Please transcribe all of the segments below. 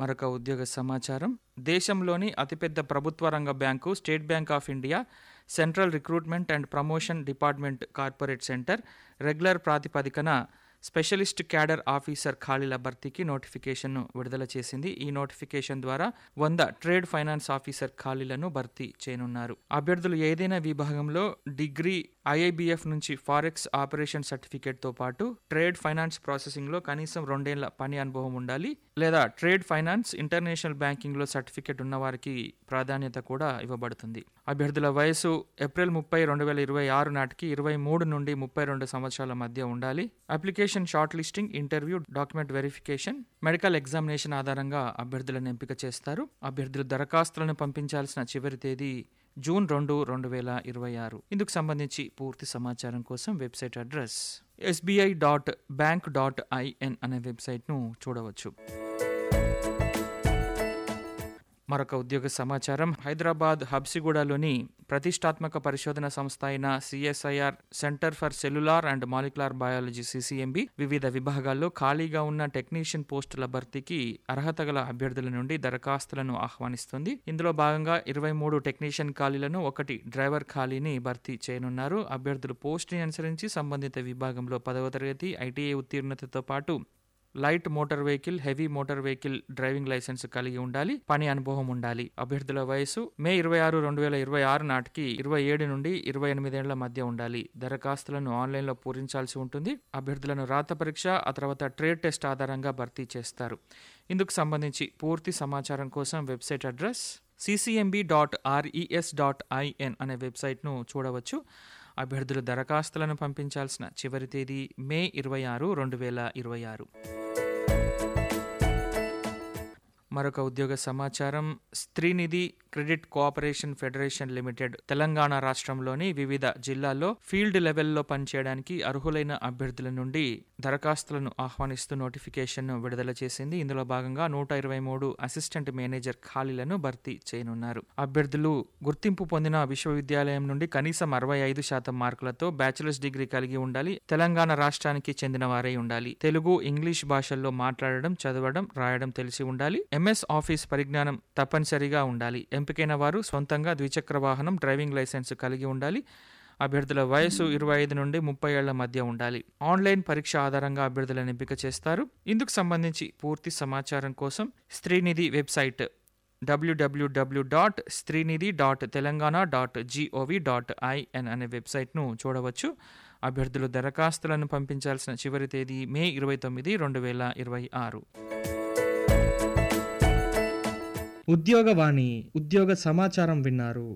మరొక ఉద్యోగ సమాచారం దేశంలోని అతిపెద్ద ప్రభుత్వ రంగ bank State Bank of India central recruitment and promotion department corporate centre regular ప్రాతిపదికన స్పెషలిస్ట్ క్యాడర్ ఆఫీసర్ ఖాళీల భర్తీకి నోటిఫికేషన్ను విడుదల చేసింది ఈ నోటిఫికేషన్ ద్వారా వంద ట్రేడ్ ఫైనాన్స్ ఆఫీసర్ ఖాళీలను భర్తీ చేయనున్నారు అభ్యర్థులు ఏదైనా విభాగంలో డిగ్రీ ఐఐబిఎఫ్ నుంచి ఫారెక్స్ ఆపరేషన్ సర్టిఫికేట్తో పాటు ట్రేడ్ ఫైనాన్స్ ప్రాసెసింగ్లో కనీసం రెండేళ్ల పని అనుభవం ఉండాలి లేదా ట్రేడ్ ఫైనాన్స్ ఇంటర్నేషనల్ బ్యాంకింగ్లో సర్టిఫికేట్ ఉన్న వారికి ప్రాధాన్యత కూడా ఇవ్వబడుతుంది అభ్యర్థుల వయసు ఏప్రిల్ ముప్పై రెండు వేల ఇరవై ఆరు నాటికి ఇరవై మూడు నుండి ముప్పై రెండు సంవత్సరాల మధ్య ఉండాలి application shortlisting interview document verification medical examination ఆధారంగా అభ్యర్థులను ఎంపిక చేస్తారు అభ్యర్థులు దరఖాస్తులను పంపించాల్సిన చివరి తేదీ జూన్ రెండు రెండు వేల ఇరవై ఆరు ఇందుకు సంబంధించి పూర్తి సమాచారం కోసం website address SBI dot bank dot IN అనే వెబ్సైట్ను చూడవచ్చు మరొక ఉద్యోగ సమాచారం హైదరాబాద్ హబ్సిగూడలోని ప్రతిష్టాత్మక పరిశోధన సంస్థ అయిన CSIR centre for cellular and molecular biology CCMB వివిధ విభాగాల్లో ఖాళీగా ఉన్న టెక్నీషియన్ పోస్టుల భర్తీకి అర్హత గల అభ్యర్థుల నుండి దరఖాస్తులను ఆహ్వానిస్తుంది ఇందులో భాగంగా ఇరవై మూడు టెక్నీషియన్ ఖాళీలను ఒకటి డ్రైవర్ ఖాళీని భర్తీ చేయనున్నారు అభ్యర్థులు పోస్టుని అనుసరించి సంబంధిత విభాగంలో పదవ తరగతి ఐటీఐ ఉత్తీర్ణతతో పాటు light motor vehicle heavy motor vehicle driving licence కలిగి ఉండాలి పని అనుభవం ఉండాలి అభ్యర్థుల వయసు మే ఇరవై ఆరు రెండు వేల ఇరవై ఆరు నాటికి ఇరవై ఏడు నుండి ఇరవై ఎనిమిదేళ్ల మధ్య ఉండాలి దరఖాస్తులను ఆన్లైన్లో పూరించాల్సి ఉంటుంది అభ్యర్థులను రాత పరీక్ష ఆ తర్వాత ట్రేడ్ టెస్ట్ ఆధారంగా భర్తీ చేస్తారు ఇందుకు సంబంధించి పూర్తి సమాచారం కోసం website address CCMB dot RES dot IN అనే వెబ్సైట్ను చూడవచ్చు అభ్యర్థులు దరఖాస్తులను పంపించాల్సిన చివరి తేదీ మే ఇరవై ఆరు రెండు వేల ఇరవై ఆరు మరొక ఉద్యోగ సమాచారం Streenidhi credit cooperation federation limited Telangana రాష్ట్రంలోని వివిధ జిల్లాల్లో ఫీల్డ్ లెవెల్లో పనిచేయడానికి అర్హులైన అభ్యర్థుల నుండి దరఖాస్తులను ఆహ్వానిస్తూ నోటిఫికేషన్ విడుదల చేసింది ఇందులో భాగంగా నూట ఇరవై మూడు అసిస్టెంట్ మేనేజర్ ఖాళీలను భర్తీ చేయనున్నారు అభ్యర్థులు గుర్తింపు పొందిన విశ్వవిద్యాలయం నుండి కనీసం అరవై ఐదు శాతం మార్కులతో బ్యాచిలర్స్ డిగ్రీ కలిగి ఉండాలి తెలంగాణ రాష్ట్రానికి చెందిన వారై ఉండాలి తెలుగు ఇంగ్లీష్ భాషల్లో మాట్లాడడం చదవడం రాయడం తెలిసి ఉండాలి ఎంఎస్ ఆఫీస్ పరిజ్ఞానం తప్పనిసరిగా ఉండాలి ఎంపికైన వారు సొంతంగా ద్విచక్ర వాహనం డ్రైవింగ్ లైసెన్స్ కలిగి ఉండాలి అభ్యర్థుల వయసు ఇరవై ఐదు నుండి ముప్పై ఏళ్ల మధ్య ఉండాలి ఆన్లైన్ పరీక్ష ఆధారంగా అభ్యర్థులను ఎంపిక చేస్తారు ఇందుకు సంబంధించి పూర్తి సమాచారం కోసం Streenidhi website WWW dot Streenidhi dot Telangana dot GOV dot IN అనే వెబ్సైట్ను చూడవచ్చు అభ్యర్థులు దరఖాస్తులను పంపించాల్సిన చివరి తేదీ మే ఇరవై తొమ్మిది రెండు వేల ఇరవై ఆరు ఉద్యోగవాణి ఉద్యోగ సమాచారం విన్నారు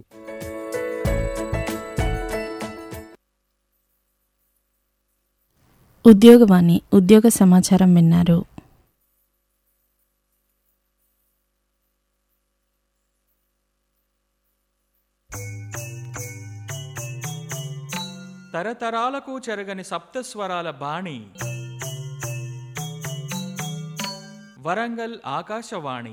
ఉద్యోగవాణి ఉద్యోగ సమాచారం విన్నారు తరతరాలకు చెరగని సప్తస్వరాల బాణి వరంగల్ ఆకాశవాణి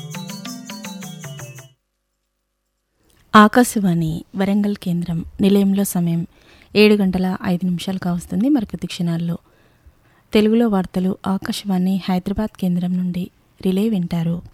ఆకాశవాణి వరంగల్ కేంద్రం నిలయంలో సమయం ఏడు గంటల ఐదు నిమిషాలు కావస్తుంది మరికొద్ది క్షణాల్లో తెలుగులో వార్తలు ఆకాశవాణి హైదరాబాద్ కేంద్రం నుండి రిలే వింటారు